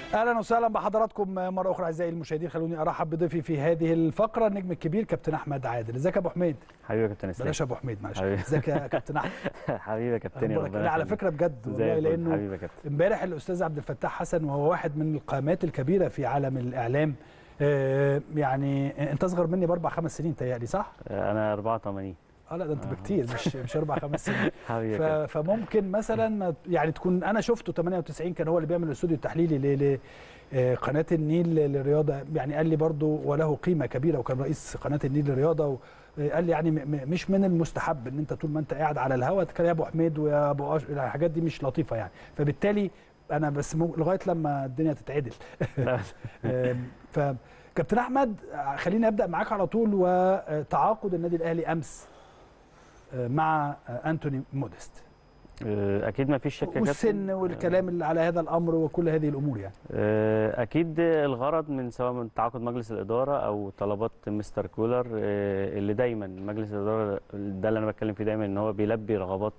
اهلا وسهلا بحضراتكم مره اخرى اعزائي المشاهدين خلوني ارحب بضيفي في هذه الفقره النجم الكبير كابتن احمد عادل ازيك يا ابو حميد حبيبي يا كابتن اسلام بلاش ابو حميد معلش حبيبي. ازيك يا كابتن احمد حبيبي يا كابتن أخبارك إيه؟ لا على فكره بجد والله لانه حبيبي يا كابتن امبارح الاستاذ عبد الفتاح حسن وهو واحد من القامات الكبيره في عالم الاعلام آه، يعني انت اصغر مني باربع خمس سنين تهيألي صح؟ انا 84 اه لا ده انت بكتير مش مش اربع خمس سنين حبيبي يا ف- كابتن فممكن مثلا ما- يعني تكون انا شفته 98 كان هو اللي بيعمل الاستوديو التحليلي ل- ل- آه، قناه النيل للرياضه يعني قال لي برضو وله قيمه كبيره وكان رئيس قناه النيل للرياضه و- آه، قال لي يعني م- م- مش من المستحب ان انت طول ما انت قاعد على الهوا تتكلم يا ابو حميد ويا ابو أش... الحاجات دي مش لطيفه يعني فبالتالي انا بس مو... لغايه لما الدنيا تتعدل آم، ف كابتن احمد آه، خليني ابدا معاك على طول وتعاقد النادي الاهلي امس آه، مع آه، انتوني موديست آه، اكيد ما فيش شك يا كابتن والسن والكلام اللي على هذا الامر وكل هذه الامور يعني آه، اكيد الغرض من سواء من تعاقد مجلس الاداره او طلبات مستر كولر آه، اللي دايما مجلس الاداره ده اللي انا بتكلم فيه دايما ان هو بيلبي رغبات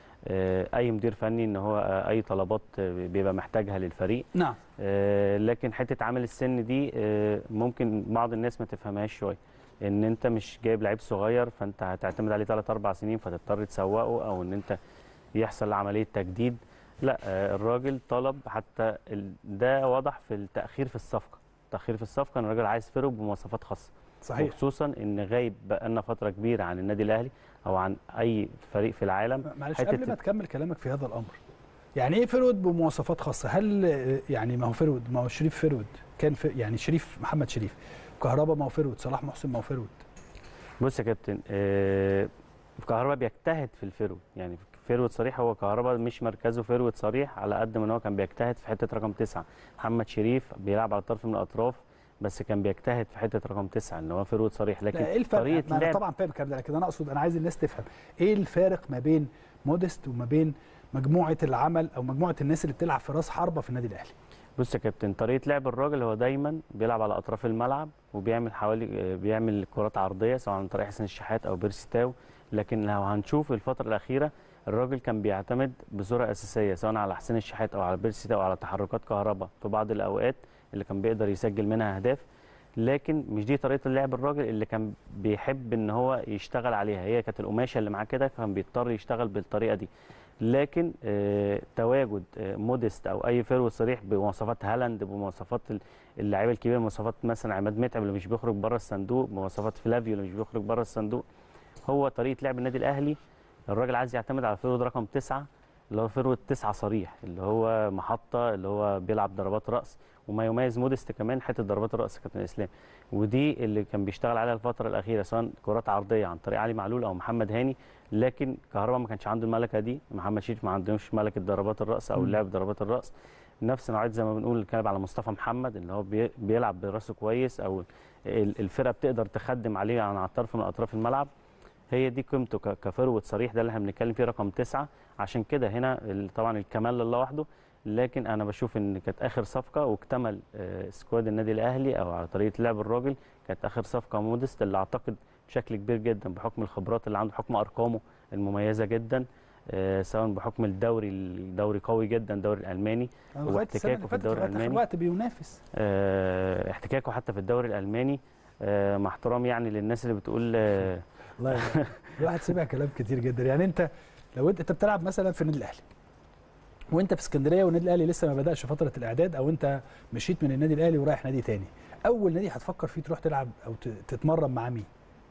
آه، اي مدير فني ان هو آه، اي طلبات آه، بيبقى محتاجها للفريق نعم آه، لكن حته عامل السن دي آه، ممكن بعض الناس ما تفهمهاش شويه ان انت مش جايب لعيب صغير فانت هتعتمد عليه 3 4 سنين فتضطر تسوقه او ان انت يحصل عمليه تجديد لا آه، الراجل طلب حتى ال- ده واضح في التاخير في الصفقه التاخير في الصفقه ان الراجل عايز فرق بمواصفات خاصه صحيح وخصوصا ان غايب بقالنا فتره كبيره عن النادي الاهلي او عن اي فريق في العالم معلش حتة قبل ما تكمل كلامك في هذا الامر يعني ايه فرود بمواصفات خاصه هل آه، يعني ما هو فرود ما هو شريف فرود كان في يعني شريف محمد شريف كهربا ما هو فرود صلاح محسن ما هو فرود بص يا كابتن آه، كهربا بيجتهد في الفيرود يعني فيرود صريح هو كهربا مش مركزه فيرود صريح على قد ما إن هو كان بيجتهد في حته رقم تسعه محمد شريف بيلعب على طرف من الاطراف بس كان بيجتهد في حته رقم تسعه ان هو فيرود صريح لكن لا ايه الفرق طريقه ما انا لعب طبعا فاهم الكلام ده لكن انا اقصد انا عايز الناس تفهم ايه الفارق ما بين موديست وما بين مجموعه العمل او مجموعه الناس اللي بتلعب في راس حربه في النادي الاهلي بص يا كابتن طريقه لعب الراجل هو دايما بيلعب على اطراف الملعب وبيعمل حوالي آه، بيعمل كرات عرضيه سواء عن طريق حسين الشحات او بيرسي تاو لكن لو هنشوف الفتره الاخيره الراجل كان بيعتمد بصوره اساسيه سواء على حسين الشحات او على بيرسي تاو او على تحركات كهرباء في بعض الاوقات اللي كان بيقدر يسجل منها اهداف لكن مش دي طريقه اللعب الراجل اللي كان بيحب ان هو يشتغل عليها هي كانت القماشه اللي معاه كده كان بيضطر يشتغل بالطريقه دي لكن آه، تواجد آه، موديست او اي فيرو صريح بمواصفات هالاند بمواصفات ال- اللعيبه الكبيره مواصفات مثلا عماد متعب اللي مش بيخرج بره الصندوق بمواصفات فلافيو اللي مش بيخرج بره الصندوق هو طريقه لعب النادي الاهلي الراجل عايز يعتمد على فيرود رقم تسعة اللي هو فيرود تسعة صريح اللي هو محطه اللي هو بيلعب ضربات راس وما يميز موديست كمان حته ضربات الراس كابتن اسلام ودي اللي كان بيشتغل عليها الفتره الاخيره سواء كرات عرضيه عن طريق علي معلول او محمد هاني لكن كهربا ما كانش عنده الملكه دي محمد شريف ما عندوش ملكه ضربات الراس او مم. اللعب ضربات الراس نفس نوعيه زي ما بنقول الكلام على مصطفى محمد اللي هو بي- بيلعب براسه كويس او ال- الفرقه بتقدر تخدم عليه عن على طرف من اطراف الملعب هي دي قيمته ك- كفروت صريح ده اللي احنا بنتكلم فيه رقم تسعة عشان كده هنا ال- طبعا الكمال لله وحده لكن انا بشوف ان كانت اخر صفقه واكتمل آه، سكواد النادي الاهلي او على طريقه لعب الراجل كانت اخر صفقه مودست اللي اعتقد بشكل كبير جدا بحكم الخبرات اللي عنده بحكم ارقامه المميزه جدا آه، سواء بحكم الدوري الدوري قوي جدا الدوري الالماني أنا لغايه السنه اللي واحتكاكه في فاتت الدوري لغايه اخر الألماني. وقت بينافس آه، احتكاكه حتى في الدوري الالماني آه، مع احترامي يعني للناس اللي بتقول آه، الله يبارك. الواحد سمع كلام كتير جدا يعني انت لو انت انت بتلعب مثلا في النادي الاهلي وانت في اسكندريه والنادي الاهلي لسه ما بداش فتره الاعداد او انت مشيت من النادي الاهلي ورايح نادي تاني اول نادي هتفكر فيه تروح تلعب او ت- تتمرن مع مين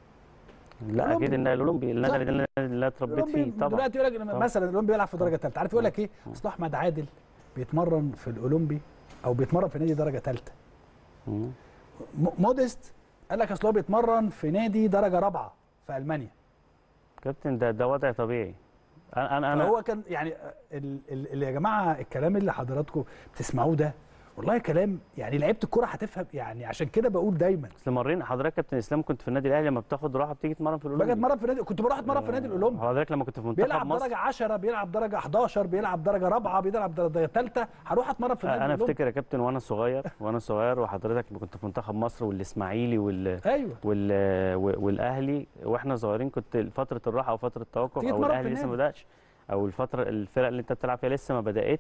لا اكيد ان الاولمبي النادي صح. اللي اللي اتربيت فيه الأولمبي طبعا دلوقتي يقول لك طبعا. مثلا الاولمبي بيلعب في درجه ثالثه عارف يقول لك ايه مم. اصل احمد عادل بيتمرن في الاولمبي او بيتمرن في نادي درجه ثالثه مم. موديست قال لك اصل هو بيتمرن في نادي درجه رابعه في المانيا كابتن ده ده وضع طبيعي انا انا انا فهو كان يعني ال- ال- اللي يا جماعه الكلام اللي حضراتكم بتسمعوه ده والله كلام يعني لعيبه الكوره هتفهم يعني عشان كده بقول دايما اصل مرين حضرتك كابتن اسلام كنت في النادي الاهلي لما بتاخد راحه بتيجي تتمرن في الاولمبي باجي اتمرن في نادي كنت بروح اتمرن في نادي الاولمبي حضرتك لما كنت في منتخب بيلعب مصر درجه 10 بيلعب درجه 11 بيلعب درجه رابعه بيلعب درجه ثالثه هروح اتمرن في النادي انا الاولمبي افتكر يا كابتن وانا صغير وانا صغير وحضرتك كنت في منتخب مصر والاسماعيلي وال ايوه وال والاهلي واحنا صغيرين كنت فتره الراحه او فتره التوقف تيجي او تتمرن في الاهلي لسه ما النادي. بداش او الفتره الفرق اللي انت بتلعب فيها لسه ما بداتش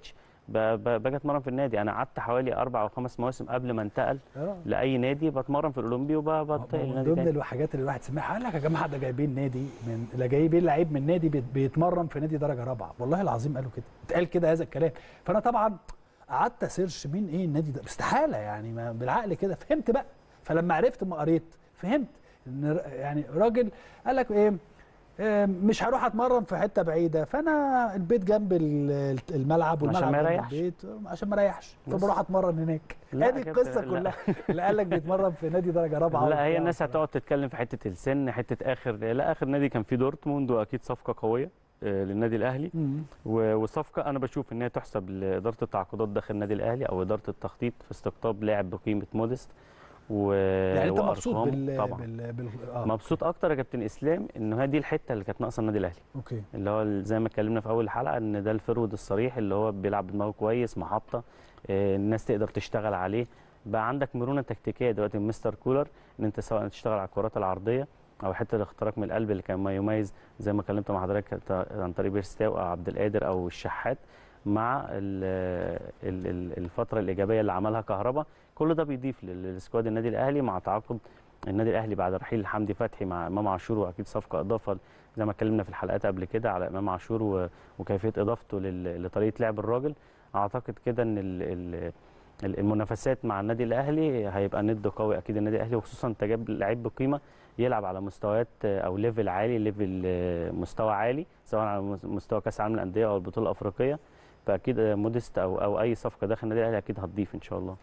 ب- ب- باجي اتمرن في النادي انا قعدت حوالي اربع او خمس مواسم قبل ما انتقل اه لاي نادي بتمرن في الاولمبي وبنتقل من لنادي ضمن تاني الحاجات اللي الواحد سمعها قال لك يا جماعه ده جايبين نادي من لا جايبين لعيب من نادي بيت- بيتمرن في نادي درجه رابعه والله العظيم قالوا كده اتقال كده هذا الكلام فانا طبعا قعدت اسيرش مين ايه النادي ده استحاله يعني ما بالعقل كده فهمت بقى فلما عرفت ما قريت فهمت ان ر- يعني راجل قال لك ايه إيه، مش هروح اتمرن في حته بعيده فانا البيت جنب ال- الملعب عشان والملعب ما جنب يريحش. البيت عشان ما اريحش بس. فبروح اتمرن هناك لا ادي يا القصه كابتن، لا. كلها اللي قال لك بيتمرن في نادي درجه رابعه لا هي وبتاع الناس وكلام. هتقعد تتكلم في حته السن حته اخر لا اخر نادي كان في دورتموند واكيد صفقه قويه آه، للنادي الاهلي مم. و- وصفقه انا بشوف ان هي تحسب لاداره التعاقدات داخل النادي الاهلي او اداره التخطيط في استقطاب لاعب بقيمه موديست و يعني انت مبسوط وأرقام بال طبعا بال, بال... آه. مبسوط اكتر يا كابتن اسلام ان هي دي الحته اللي كانت ناقصه النادي الاهلي اوكي اللي هو ال- زي ما اتكلمنا في اول الحلقه ان ده الفرود الصريح اللي هو بيلعب بدماغه كويس محطه آه، الناس تقدر تشتغل عليه بقى عندك مرونه تكتيكيه دلوقتي من مستر كولر ان انت سواء تشتغل على الكرات العرضيه او حته الاختراق من القلب اللي كان ما يميز زي ما كلمت مع حضرتك ت- عن طريق بيرستاو او عبد القادر او الشحات مع ال- ال- ال- الفتره الايجابيه اللي عملها كهربا كل ده بيضيف لل- للسكواد النادي الاهلي مع تعاقد النادي الاهلي بعد رحيل حمدي فتحي مع امام عاشور واكيد صفقه اضافه زي ما اتكلمنا في الحلقات قبل كده على امام عاشور و- وكيفيه اضافته لل- لطريقه لعب الراجل اعتقد كده ان ال- ال- ال- المنافسات مع النادي الاهلي هيبقى ند قوي اكيد النادي الاهلي وخصوصا انت جايب لعيب بقيمه يلعب على مستويات او ليفل عالي ليفل آه، مستوى عالي سواء على مس- مستوى كاس العالم للانديه او البطوله الافريقيه فاكيد آه، موديست او او اي صفقه داخل النادي الاهلي اكيد هتضيف ان شاء الله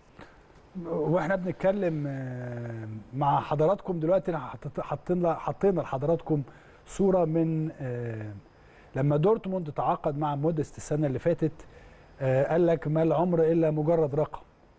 واحنا بنتكلم آه، مع حضراتكم دلوقتي أنا حطيت- حطينا حطينا لحضراتكم صوره من آه، لما دورتموند تعاقد مع موديست السنه اللي فاتت آه، قال لك ما العمر الا مجرد رقم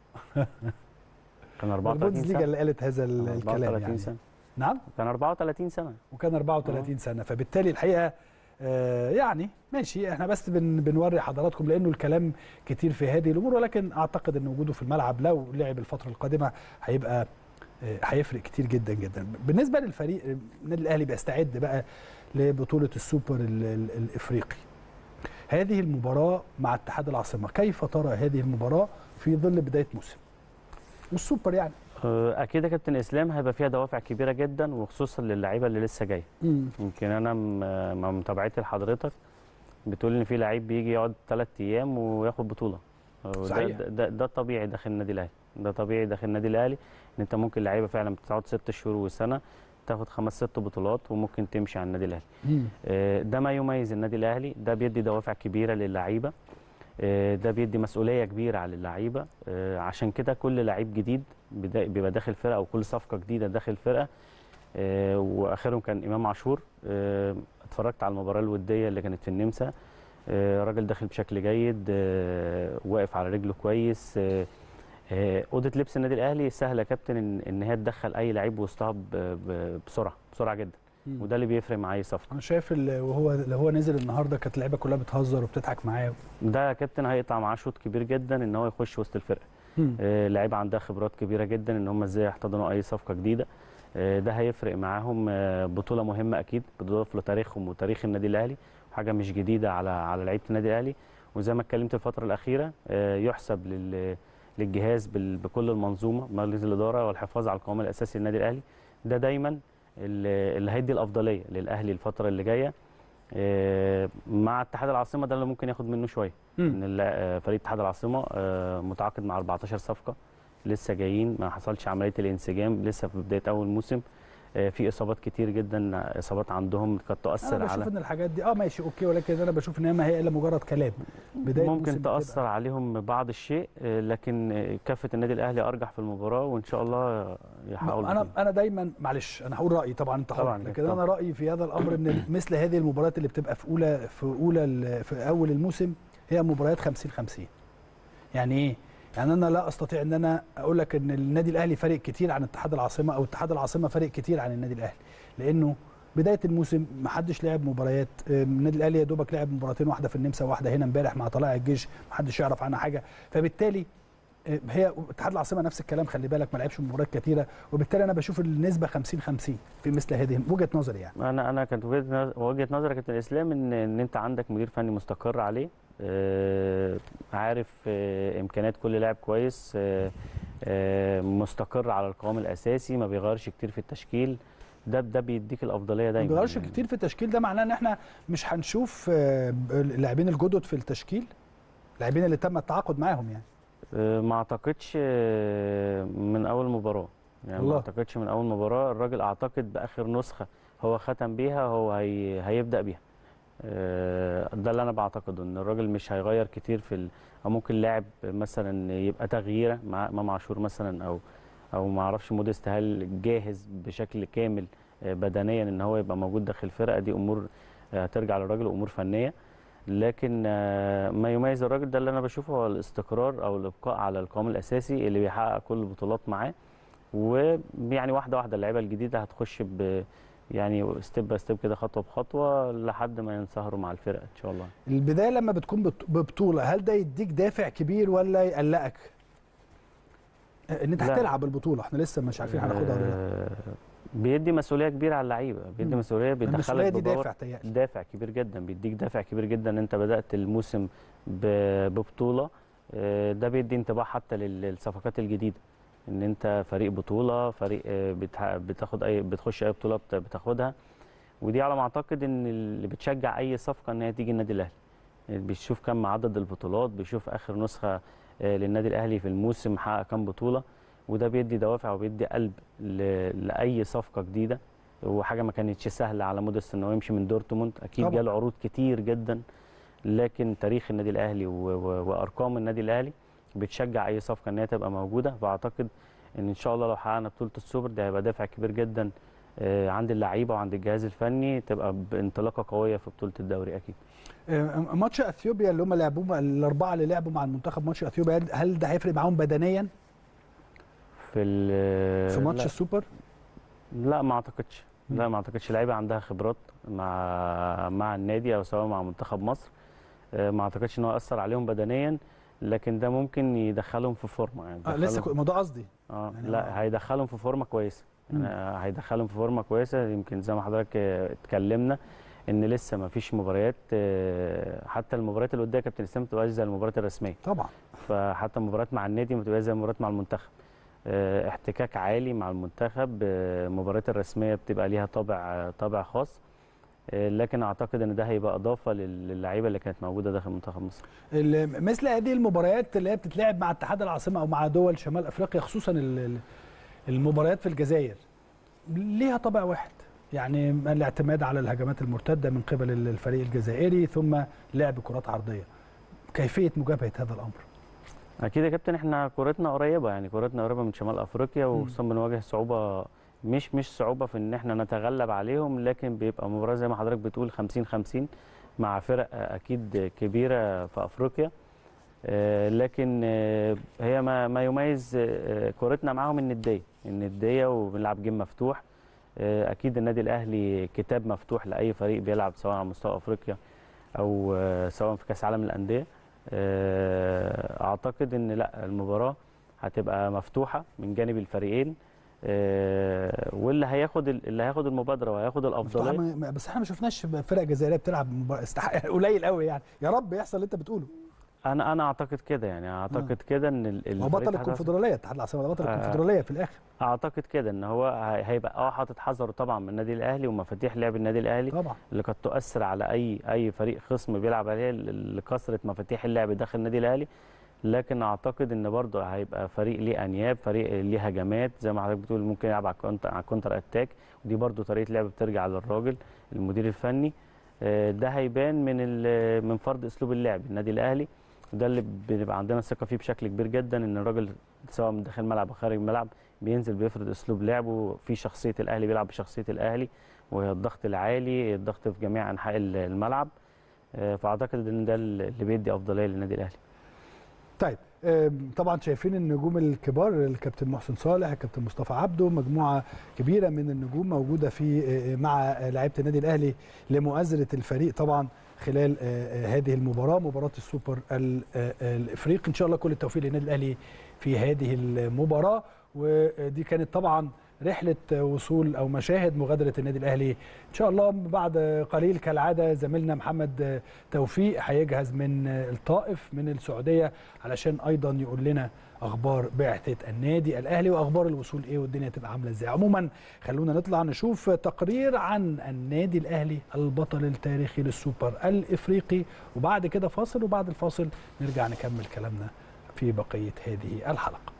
كان 34 البوندسليجا سنه اللي قالت هذا ال- كان الكلام 34 يعني سنه نعم كان 34 سنه وكان 34 سنه فبالتالي الحقيقه آه، يعني ماشي احنا بس بن بنوري حضراتكم لانه الكلام كتير في هذه الامور ولكن اعتقد ان وجوده في الملعب لو لعب الفتره القادمه هيبقى آه، هيفرق كتير جدا جدا بالنسبه للفريق آه، النادي الاهلي بيستعد بقى لبطوله السوبر ال- ال- الافريقي هذه المباراه مع اتحاد العاصمه كيف ترى هذه المباراه في ظل بدايه موسم والسوبر يعني آه، اكيد يا كابتن اسلام هيبقى فيها دوافع كبيره جدا وخصوصا للعيبه اللي لسه جايه يمكن انا م- مع متابعتي لحضرتك بتقول ان في لعيب بيجي يقعد ثلاث ايام وياخد بطوله وده- صحيح. ده, ده, ده طبيعي داخل النادي الاهلي ده طبيعي داخل النادي الاهلي ان انت ممكن لعيبه فعلا بتقعد ست شهور وسنه تاخد خمس ست بطولات وممكن تمشي على النادي الاهلي مم. آه، ده ما يميز النادي الاهلي ده بيدي دوافع كبيره للعيبه آه، ده بيدي مسؤوليه كبيره على اللعيبه آه، عشان كده كل لعيب جديد بدا- بيبقى داخل فرقه او كل صفقه جديده داخل فرقه آه، واخرهم كان امام عاشور آه، اتفرجت على المباراه الوديه اللي كانت في النمسا آه، راجل داخل بشكل جيد آه، واقف على رجله كويس آه، آه، اوضه لبس النادي الاهلي سهله يا كابتن ان ان هي تدخل اي لعيب وسطها ب- ب- بسرعه بسرعه جدا مم. وده اللي بيفرق مع اي صفقه انا شايف ال- وهو اللي هو نزل النهارده كانت اللعيبه كلها بتهزر وبتضحك معاه ده يا كابتن هيقطع معاه شوط كبير جدا ان هو يخش وسط الفرقه آه، لعيبه عندها خبرات كبيره جدا ان هم ازاي يحتضنوا اي صفقه جديده آه، ده هيفرق معاهم آه، بطوله مهمه اكيد بتضاف لتاريخهم وتاريخ النادي الاهلي حاجه مش جديده على على لعيبه النادي الاهلي وزي ما اتكلمت الفتره الاخيره آه، يحسب لل للجهاز بال- بكل المنظومه مجلس الاداره والحفاظ على القوام الاساسي للنادي الاهلي ده دايما اللي اللي هيدي الافضليه للاهلي الفتره اللي جايه آه، مع اتحاد العاصمه ده اللي ممكن ياخد منه شويه ان الل- آه، فريق اتحاد العاصمه آه، متعاقد مع 14 صفقه لسه جايين ما حصلش عمليه الانسجام لسه في بدايه اول موسم آه، في اصابات كتير جدا اصابات عندهم قد انا تؤثر بشوف على ان الحاجات دي اه ماشي اوكي ولكن انا بشوف ان هي ما هي الا مجرد كلام بدايه موسم ممكن بتبقى- تاثر عليهم بعض الشيء آه، لكن آه، كافه النادي الاهلي ارجح في المباراه وان شاء الله يحققوا انا البطولة. انا دايما معلش انا هقول رايي طبعا انت حر طبعاً، لكن طبعاً. انا رايي في هذا الامر ان مثل هذه المباريات اللي بتبقى في اولى في اولى ال- في اول الموسم هي مباريات 50 50 يعني ايه يعني انا لا استطيع ان انا اقول لك ان النادي الاهلي فارق كتير عن اتحاد العاصمه او اتحاد العاصمه فارق كتير عن النادي الاهلي لانه بدايه الموسم ما حدش لعب مباريات آه، النادي الاهلي يا دوبك لعب مباراتين واحده في النمسا واحده هنا امبارح مع طلائع الجيش ما حدش يعرف عنها حاجه فبالتالي آه، هي اتحاد العاصمه نفس الكلام خلي بالك ما لعبش مباريات كتيره وبالتالي انا بشوف النسبه 50 50 في مثل هذه وجهه نظري يعني انا انا كانت وجهه نظ- وجهه نظري كابتن اسلام ان ان انت عندك مدير فني مستقر عليه آه، عارف آه، امكانيات كل لاعب كويس آه، آه، مستقر على القوام الاساسي ما بيغيرش كتير في التشكيل ده ده بيديك الافضليه ما دايما بيغيرش يعني. كتير في التشكيل ده معناه ان احنا مش هنشوف آه، اللاعبين الجدد في التشكيل اللاعبين اللي تم التعاقد معاهم يعني آه، ما اعتقدش آه، من اول مباراه يعني الله. ما اعتقدش من اول مباراه الراجل اعتقد باخر نسخه هو ختم بيها هو هي هيبدا بيها آه، ده اللي انا بعتقده ان الراجل مش هيغير كتير في ال... او ممكن لاعب مثلا يبقى تغييره مع امام عاشور مثلا او او ما اعرفش موديست هل جاهز بشكل كامل آه، بدنيا ان هو يبقى موجود داخل الفرقه دي امور آه، هترجع للراجل امور فنيه لكن آه، ما يميز الراجل ده اللي انا بشوفه هو الاستقرار او الابقاء على القوام الاساسي اللي بيحقق كل البطولات معاه ويعني واحده واحده اللعيبه الجديده هتخش ب يعني ستيب باي ستيب كده خطوه بخطوه لحد ما ينصهروا مع الفرقه ان شاء الله البدايه لما بتكون بط- ببطوله هل ده يديك دافع كبير ولا يقلقك ان انت لا. هتلعب البطوله احنا لسه مش عارفين هناخدها ولا لا آه، بيدي مسؤوليه كبيره على اللعيبه بيدي مم. مسؤوليه المسؤوليه بيدخلك دي بباور دافع تهيألي دافع كبير جدا بيديك دافع كبير جدا ان انت بدات الموسم ب- ببطوله آه، ده بيدي انطباع حتى لل- للصفقات الجديده ان انت فريق بطوله فريق آه، بتح- بتاخد اي بتخش اي بطوله بت- بتاخدها ودي على ما اعتقد ان اللي بتشجع اي صفقه ان هي تيجي النادي الاهلي يعني بيشوف كم عدد البطولات بيشوف اخر نسخه آه، للنادي الاهلي في الموسم حقق كم بطوله وده بيدي دوافع وبيدي قلب ل- لاي صفقه جديده وحاجه ما كانتش سهله على موديست ان هو يمشي من دورتموند اكيد طبعا. جاله عروض كتير جدا لكن تاريخ النادي الاهلي و- و- وارقام النادي الاهلي بتشجع اي صفقه ان هي تبقى موجوده فاعتقد ان ان شاء الله لو حققنا بطوله السوبر ده هيبقى دافع كبير جدا آه، عند اللعيبه وعند الجهاز الفني تبقى بانطلاقه قويه في بطوله الدوري اكيد آه، ماتش اثيوبيا اللي هم لعبوه الاربعه اللي لعبوا مع المنتخب ماتش اثيوبيا هل- هل ده هيفرق معاهم بدنيا في ال- في ماتش لا, السوبر لا ما اعتقدش لا مم. ما اعتقدش لعيبه عندها خبرات مع مع النادي او سواء مع منتخب مصر آه، ما اعتقدش ان هو اثر عليهم بدنيا لكن ده ممكن يدخلهم في فورمه يعني آه لسه يدخلهم- كو- ما ده قصدي اه يعني لا هو- هيدخلهم في فورمه كويسه مم. يعني هيدخلهم في فورمه كويسه يمكن زي ما حضرتك آه، اتكلمنا ان لسه ما فيش مباريات آه، حتى المباريات اللي قدام كابتن اسلام ما بتبقاش زي المباريات الرسميه طبعا فحتى المباريات مع النادي ما بتبقاش زي المباريات مع المنتخب آه، احتكاك عالي مع المنتخب آه، المباريات الرسميه بتبقى ليها طابع آه، طابع خاص آه، لكن اعتقد ان ده هيبقى اضافه لل- للعيبه اللي كانت موجوده داخل منتخب مصر ال- مثل هذه المباريات اللي هي بتتلعب مع اتحاد العاصمه او مع دول شمال افريقيا خصوصا ال- ال- المباريات في الجزائر ليها طابع واحد يعني الاعتماد على الهجمات المرتده من قبل ال- الفريق الجزائري ثم لعب كرات عرضيه كيفيه مجابهه هذا الامر اكيد يا كابتن احنا كورتنا قريبه يعني كورتنا قريبه من شمال افريقيا وخصوصا بنواجه صعوبه مش مش صعوبه في ان احنا نتغلب عليهم لكن بيبقى مباراه زي ما حضرتك بتقول 50 50 مع فرق اكيد كبيره في افريقيا آه، لكن آه، هي ما ما يميز آه، كورتنا معاهم النديه النديه وبنلعب جيم مفتوح آه، اكيد النادي الاهلي كتاب مفتوح لاي فريق بيلعب سواء على مستوى افريقيا او آه، سواء في كاس عالم الانديه آه، اعتقد ان لا المباراه هتبقى مفتوحه من جانب الفريقين آه، واللي هياخد اللي هياخد المبادره وهياخد مفتوحة الافضليه ما- بس احنا ما شفناش فرق جزائريه بتلعب مباراة استحق قليل قوي يعني يا رب يحصل اللي انت بتقوله انا انا اعتقد كده يعني اعتقد كده ان ال- هو الفريق بطل هيحصل- الكونفدراليه اتحاد العاصمه ده بطل آه. الكونفدراليه في الاخر اعتقد كده ان هو هي- هيبقى اه حاطط حذره طبعا من النادي الاهلي ومفاتيح لعب النادي الاهلي طبعا اللي قد تؤثر على اي اي فريق خصم بيلعب عليه ل- لكثره مفاتيح اللعب داخل النادي الاهلي لكن اعتقد ان برضه هيبقى فريق ليه انياب فريق ليه هجمات زي ما حضرتك بتقول ممكن يلعب على الكونتر على الكونتر اتاك ودي برضه طريقه لعب بترجع للراجل المدير الفني آه، ده هيبان من ال- من فرض اسلوب اللعب النادي الاهلي وده اللي بنبقى عندنا ثقه فيه بشكل كبير جدا ان الراجل سواء من داخل الملعب او خارج الملعب بينزل بيفرض اسلوب لعبه في شخصيه الاهلي بيلعب بشخصيه الاهلي وهي الضغط العالي الضغط في جميع انحاء ال- الملعب آه، فاعتقد ان ده اللي بيدي افضليه للنادي الاهلي طيب آم، طبعا شايفين النجوم الكبار الكابتن محسن صالح الكابتن مصطفى عبده مجموعه كبيره من النجوم موجوده في آه، مع لعيبه النادي الاهلي لمؤازره الفريق طبعا خلال آه، آه، هذه المباراه مباراه السوبر ال- آه، آه، الافريقي ان شاء الله كل التوفيق للنادي الاهلي في هذه المباراه ودي كانت طبعا رحله وصول او مشاهد مغادره النادي الاهلي ان شاء الله بعد قليل كالعاده زميلنا محمد توفيق هيجهز من الطائف من السعوديه علشان ايضا يقول لنا اخبار بعثه النادي الاهلي واخبار الوصول ايه والدنيا تبقى عامله ازاي عموما خلونا نطلع نشوف تقرير عن النادي الاهلي البطل التاريخي للسوبر الافريقي وبعد كده فاصل وبعد الفاصل نرجع نكمل كلامنا في بقيه هذه الحلقه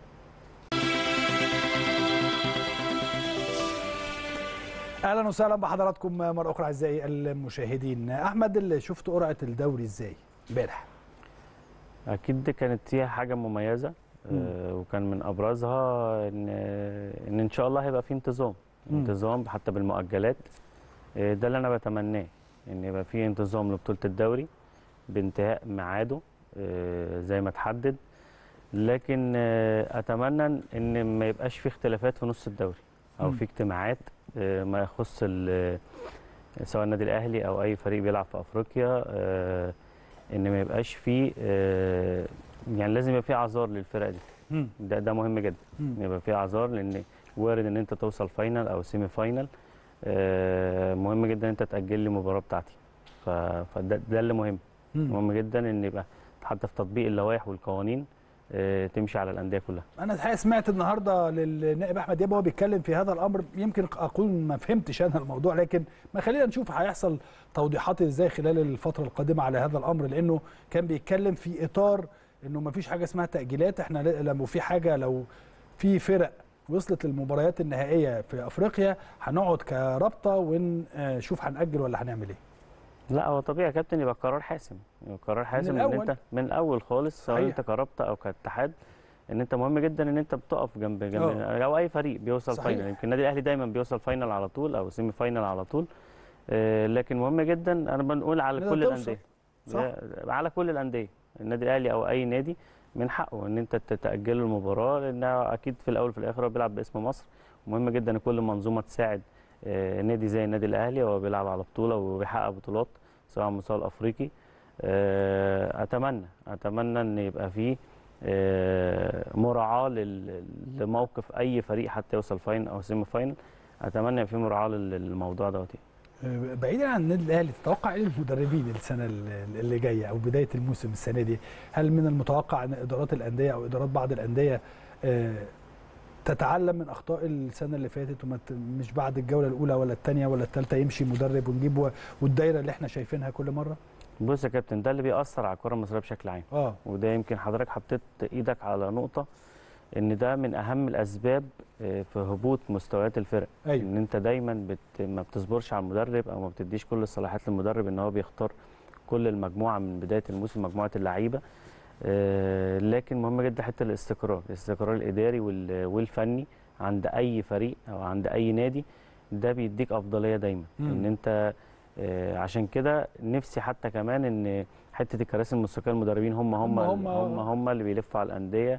اهلا وسهلا بحضراتكم مره اخرى اعزائي المشاهدين احمد اللي شفت قرعه الدوري ازاي امبارح اكيد دي كانت فيها حاجه مميزه آه وكان من ابرزها ان ان ان شاء الله هيبقى في انتظام مم. انتظام حتى بالمؤجلات آه ده اللي انا بتمناه ان يبقى في انتظام لبطوله الدوري بانتهاء ميعاده آه زي ما تحدد لكن آه اتمنى ان ما يبقاش في اختلافات في نص الدوري او مم. في اجتماعات آه، ما يخص ال- سواء النادي الاهلي او اي فريق بيلعب في افريقيا آه، ان ما يبقاش فيه آه، يعني لازم يبقى في اعذار للفرق دي مم. ده ده مهم جدا مم. يبقى في اعذار لان وارد ان انت توصل فاينل او سيمي فاينل آه، مهم جدا ان انت تاجل لي المباراه بتاعتي ف- فده ده اللي مهم مم. مهم جدا ان يبقى حتى في تطبيق اللوائح والقوانين آه، تمشي على الانديه كلها انا الحقيقه سمعت النهارده للنائب احمد يابا وهو بيتكلم في هذا الامر يمكن اكون ما فهمتش انا الموضوع لكن ما خلينا نشوف هيحصل توضيحات ازاي خلال الفتره القادمه على هذا الامر لانه كان بيتكلم في اطار انه ما فيش حاجه اسمها تاجيلات احنا ل- لما في حاجه لو في فرق وصلت للمباريات النهائيه في افريقيا هنقعد كرابطه ونشوف هنأجل ولا هنعمل ايه لا هو طبيعي يا كابتن يبقى قرار حاسم يبقى قرار حاسم ان الأول. انت من الاول خالص سواء صحيح. انت كرابطه او كاتحاد ان انت مهم جدا ان انت بتقف جنب جنب او اي فريق بيوصل صحيح. فاينل يمكن النادي الاهلي دايما بيوصل فاينل على طول او سيمي فاينل على طول آه، لكن مهم جدا انا بنقول على إنها كل توصل. الانديه صح. آه، على كل الانديه النادي الاهلي او اي نادي من حقه ان انت تتاجل له المباراه لانها اكيد في الاول وفي الاخر هو بيلعب باسم مصر مهم جدا ان كل منظومه تساعد آه، نادي زي النادي الاهلي وهو بيلعب على بطوله وبيحقق بطولات سواء على المستوى الافريقي آه، اتمنى اتمنى ان يبقى فيه آه، مراعاه لل- لموقف اي فريق حتى يوصل فاينل او سيمي فاينل اتمنى يبقى في مراعاه لل- للموضوع دوت يعني. بعيدا عن النادي الاهلي تتوقع ايه المدربين السنه اللي جايه او بدايه الموسم السنه دي هل من المتوقع ان ادارات الانديه او ادارات بعض الانديه آه، تتعلم من اخطاء السنه اللي فاتت وما ت- مش بعد الجوله الاولى ولا الثانيه ولا الثالثه يمشي مدرب ونجيب و- والدايره اللي احنا شايفينها كل مره بص يا كابتن ده اللي بيأثر على الكره المصريه بشكل عام اه وده يمكن حضرتك حطيت ايدك على نقطه ان ده من اهم الاسباب آه، في هبوط مستويات الفرق ايوه ان انت دايما بت ما بتصبرش على المدرب او ما بتديش كل الصلاحيات للمدرب ان هو بيختار كل المجموعه من بدايه الموسم مجموعه اللعيبه آه، لكن مهم جدا حته الاستقرار الاستقرار الاداري وال- والفني عند اي فريق او عند اي نادي ده بيديك افضليه دايما مم. ان انت آه، عشان كده نفسي حتى كمان ان حته الكراسي الموسيقيه المدربين هم هم هم- هم هم- هم, هم اللي بيلفوا على الانديه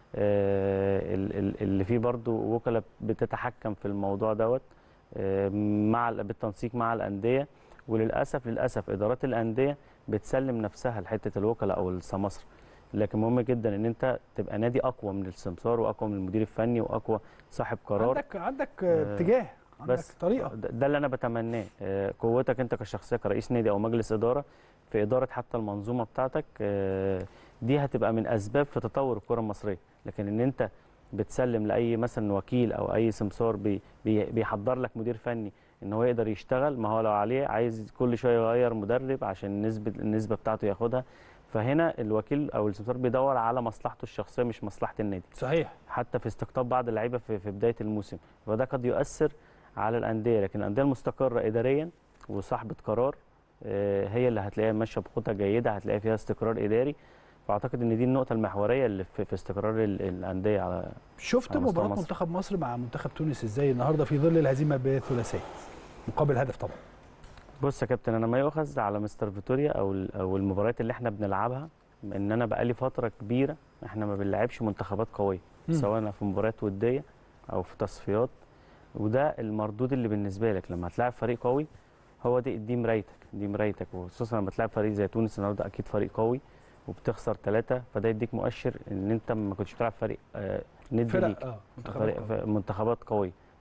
آه، ال- ال- اللي فيه برضو وكلاء بتتحكم في الموضوع دوت آه، مع ال- بالتنسيق مع الانديه وللاسف للاسف ادارات الانديه بتسلم نفسها لحته الوكلاء او السماسره لكن مهم جدا ان انت تبقى نادي اقوى من السمسار واقوى من المدير الفني واقوى صاحب قرار عندك عندك آه، اتجاه عندك بس طريقه ده ده اللي انا بتمناه آه، قوتك انت كشخصيه كرئيس نادي او مجلس اداره في اداره حتى المنظومه بتاعتك آه، دي هتبقى من اسباب في تطور الكره المصريه لكن ان انت بتسلم لاي مثلا وكيل او اي سمسار بي بي بيحضر لك مدير فني ان هو يقدر يشتغل ما هو لو عليه عايز كل شويه يغير مدرب عشان النسبه النسبه بتاعته ياخدها فهنا الوكيل او السمسار بيدور على مصلحته الشخصيه مش مصلحه النادي صحيح حتى في استقطاب بعض اللعيبه في, في بدايه الموسم وده قد يؤثر على الانديه لكن الانديه المستقره اداريا وصاحبه قرار آه، هي اللي هتلاقيها ماشيه بخطى جيده هتلاقي فيها استقرار اداري فاعتقد ان دي النقطه المحوريه اللي في, في استقرار ال- الانديه على شفت على مستوى مباراه مصر. منتخب مصر مع منتخب تونس ازاي النهارده في ظل الهزيمه بثلاثيه مقابل هدف طبعا بص يا كابتن انا ما يؤخذ على مستر فيتوريا او ال- او المباريات اللي احنا بنلعبها ان انا بقالي فتره كبيره احنا ما بنلعبش منتخبات قويه مم. سواء في مباريات وديه او في تصفيات وده المردود اللي بالنسبه لك لما هتلاعب فريق قوي هو دي دي مرايتك دي مرايتك وخصوصا لما تلاعب فريق زي تونس النهارده اكيد فريق قوي وبتخسر ثلاثه فده يديك مؤشر ان انت ما كنتش بتلعب فريق آه ندي ليك فرق اه منتخبات فريق قوية. ف- منتخبات قويه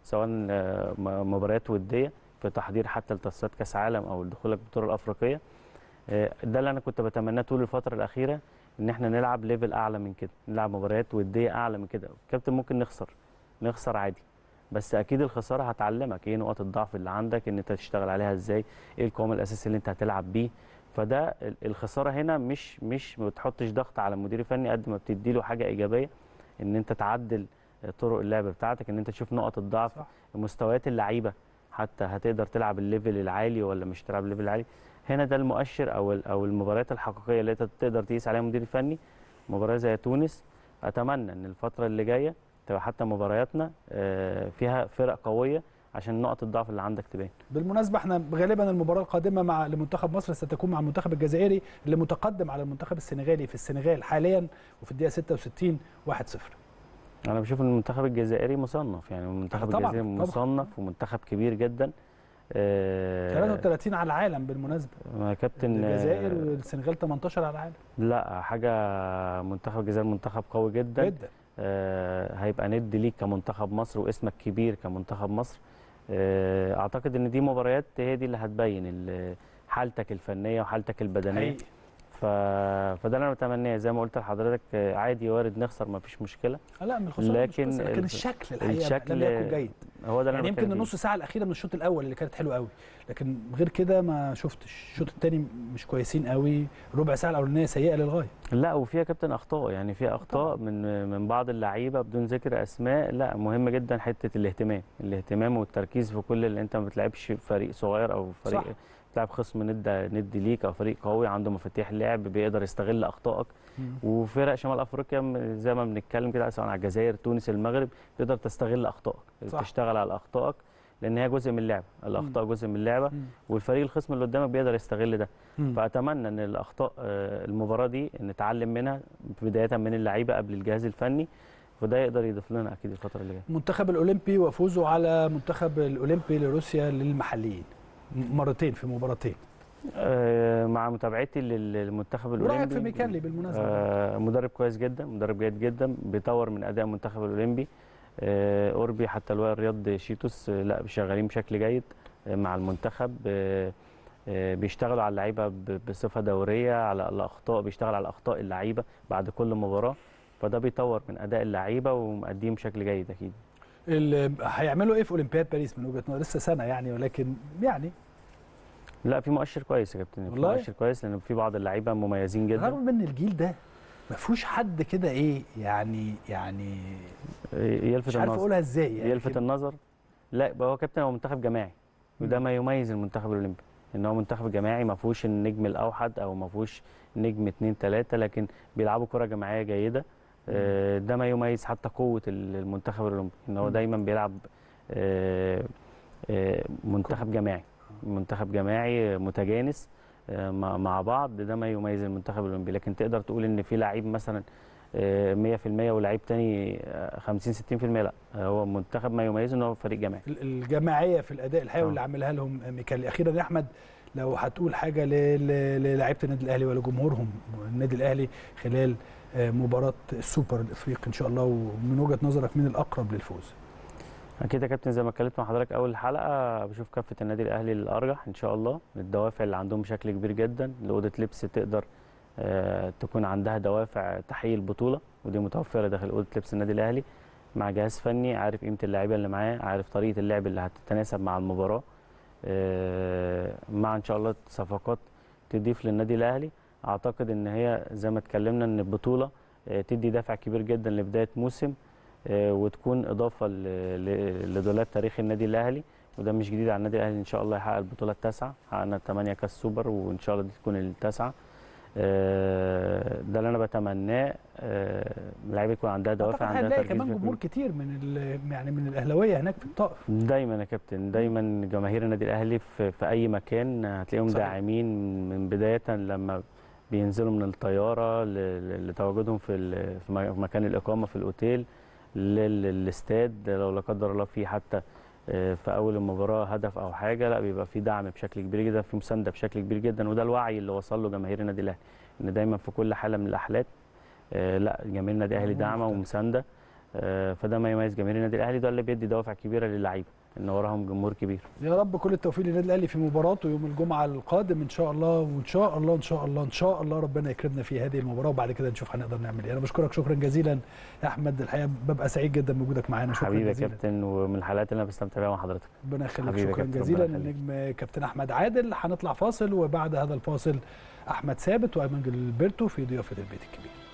سواء آه، م- مباريات وديه في تحضير حتى لتصفيات كاس عالم او دخولك البطوله الافريقيه آه، ده اللي انا كنت بتمناه طول الفتره الاخيره ان احنا نلعب ليفل اعلى من كده نلعب مباريات وديه اعلى من كده كابتن ممكن نخسر نخسر عادي بس اكيد الخساره هتعلمك ايه نقط الضعف اللي عندك ان انت تشتغل عليها ازاي ايه القوام الاساسي اللي انت هتلعب بيه فده ال- الخساره هنا مش مش ما بتحطش ضغط على المدير الفني قد ما بتدي له حاجه ايجابيه ان انت تعدل طرق اللعب بتاعتك ان انت تشوف نقط الضعف صح. مستويات اللعيبه حتى هتقدر تلعب الليفل العالي ولا مش تلعب الليفل العالي هنا ده المؤشر او ال- او المباريات الحقيقيه اللي انت تقدر تقيس عليها المدير الفني مباراه زي تونس اتمنى ان الفتره اللي جايه تبقى حتى مبارياتنا آه، فيها فرق قويه عشان نقط الضعف اللي عندك تبان بالمناسبه احنا غالبا المباراه القادمه مع لمنتخب مصر ستكون مع المنتخب الجزائري اللي متقدم على المنتخب السنغالي في السنغال حاليا وفي الدقيقه 66 1-0 انا بشوف ان المنتخب الجزائري مصنف يعني المنتخب طبعاً، الجزائري طبعاً. مصنف ومنتخب كبير جدا آه، 33 على العالم بالمناسبه آه، كابتن آه، الجزائر والسنغال 18 على العالم لا حاجه منتخب الجزائر منتخب قوي جدا جدا آه، هيبقى ند ليك كمنتخب مصر واسمك كبير كمنتخب مصر آه، اعتقد ان دي مباريات هي دي اللي هتبين ال- حالتك الفنيه وحالتك البدنيه حقيقي. ف... فده اللي انا بتمناه زي ما قلت لحضرتك آه، عادي وارد نخسر ما فيش مشكله لا من الخساره لكن لكن لكن ال- الشكل الحقيقه الشكل- لم يكن جيد هو ده اللي يعني انا يمكن بتكلم فيه. النص ساعه الاخيره من الشوط الاول اللي كانت حلوه قوي لكن غير كده ما شفتش الشوط الثاني مش كويسين قوي ربع ساعه الاولانيه سيئه للغايه لا وفيها كابتن اخطاء يعني فيها اخطاء من من بعض اللعيبه بدون ذكر اسماء لا مهم جدا حته الاهتمام الاهتمام والتركيز في كل اللي انت ما بتلعبش فريق صغير او فريق صح. بتلعب خصم ند ند ليك او فريق قوي عنده مفاتيح لعب بيقدر يستغل اخطائك وفرق شمال افريقيا م- زي ما بنتكلم كده سواء على الجزائر تونس المغرب تقدر تستغل اخطائك صح. تشتغل على اخطائك لان هي جزء من اللعبه الاخطاء جزء من اللعبه مم. والفريق الخصم اللي قدامك بيقدر يستغل ده مم. فاتمنى ان الاخطاء آه، المباراه دي نتعلم منها بدايه من اللعيبه قبل الجهاز الفني وده يقدر يضيف لنا اكيد الفتره اللي جايه المنتخب الاولمبي وفوزه على منتخب الاولمبي لروسيا للمحليين م- مرتين في مباراتين آه، مع متابعتي لل- للمنتخب ورايك الاولمبي في ميكالي بالمناسبه آه، مدرب كويس جدا مدرب جيد جدا بيطور من اداء المنتخب الاولمبي آه، اوربي حتى الوائل رياض شيتوس آه، لا شغالين بشكل جيد آه، مع المنتخب آه، آه، بيشتغلوا على اللعيبه ب- بصفه دوريه على الاخطاء بيشتغل على اخطاء اللعيبه بعد كل مباراه فده بيطور من اداء اللعيبه ومأديهم بشكل جيد اكيد ال- هيعملوا ايه في اولمبياد باريس من وجهه نظر لسه سنه يعني ولكن يعني لا في مؤشر كويس يا كابتن في والله؟ مؤشر كويس لان في بعض اللعيبه مميزين جدا رغم ان الجيل ده ما فيهوش حد كده ايه يعني يعني يلفت مش عارف النظر اقولها ازاي يعني يلفت النظر لا يبقى هو كابتن هو منتخب جماعي وده مم. ما يميز المنتخب الاولمبي ان هو منتخب جماعي ما فيهوش النجم الاوحد او ما فيهوش نجم اتنين تلاته لكن بيلعبوا كره جماعيه جيده آه، ده ما يميز حتى قوه المنتخب الاولمبي ان هو مم. دايما بيلعب آه، آه، منتخب جماعي منتخب جماعي متجانس آه، مع مع بعض ده ما يميز المنتخب الاولمبي لكن تقدر تقول ان في لعيب مثلا آه، 100% ولاعيب تاني آه، 50 60% لا آه، هو منتخب ما يميزه ان هو فريق جماعي ال- الجماعيه في الاداء الحيوي آه. اللي عملها لهم ميكالي اخيرا يا احمد لو هتقول حاجه ل- ل- للاعيبه النادي الاهلي ولجمهورهم النادي الاهلي خلال آه، مباراه السوبر الافريقي ان شاء الله ومن وجهه نظرك مين الاقرب للفوز اكيد يا كابتن زي ما اتكلمت مع حضرتك اول الحلقه بشوف كافه النادي الاهلي الارجح ان شاء الله الدوافع اللي عندهم بشكل كبير جدا لاوضه لبس تقدر آه، تكون عندها دوافع تحقيق البطوله ودي متوفره داخل اوضه لبس النادي الاهلي مع جهاز فني عارف قيمه اللعيبه اللي معاه عارف طريقه اللعب اللي هتتناسب مع المباراه آه، مع ان شاء الله صفقات تضيف للنادي الاهلي اعتقد ان هي زي ما اتكلمنا ان البطوله آه، تدي دافع كبير جدا لبدايه موسم آه، وتكون اضافه ل- ل- لدولاب تاريخ النادي الاهلي وده مش جديد على النادي الاهلي ان شاء الله يحقق البطوله التاسعه حققنا 8 كاس سوبر وان شاء الله دي تكون التاسعه آه، ده اللي انا بتمناه آه، اللعيبه يكون عندها دوافع اعتقد عندها هنلاقي تركيز كمان بشكل جمهور كتير من ال- يعني من الاهلاويه هناك في الطائف دايما يا كابتن دايما جماهير النادي الاهلي في, في اي مكان هتلاقيهم صحيح. داعمين من بدايه لما بينزلوا من الطياره ل- ل- لتواجدهم في ال- في م- في مكان الاقامه في الاوتيل لل- للاستاد لو لا قدر الله في حتى آه، في اول المباراه هدف او حاجه لا بيبقى في دعم بشكل كبير جدا في مسانده بشكل كبير جدا وده الوعي اللي وصل له جماهير النادي الاهلي ان دايما في كل حاله من الاحالات آه، لا جماهير النادي الاهلي جمهور داعمه مختلف. ومسانده آه، فده ما يميز جماهير النادي الاهلي ده اللي بيدي دوافع كبيره للعيبه ان وراهم جمهور كبير يا رب كل التوفيق للنادي الاهلي في مباراته يوم الجمعه القادم ان شاء الله وان شاء الله ان شاء الله ان شاء الله ربنا يكرمنا في هذه المباراه وبعد كده نشوف هنقدر نعمل ايه انا بشكرك شكرا جزيلا يا احمد الحقيقه ببقى سعيد جدا بوجودك معانا شكرا حبيبي يا جزيلا كابتن ومن الحلقات اللي انا بستمتع بيها مع حضرتك ربنا يخليك حبيبي يا شكرا كابتن، جزيلا ربنا يخليك. النجم كابتن احمد عادل هنطلع فاصل وبعد هذا الفاصل احمد ثابت وايمن جilberto في ضيافه البيت الكبير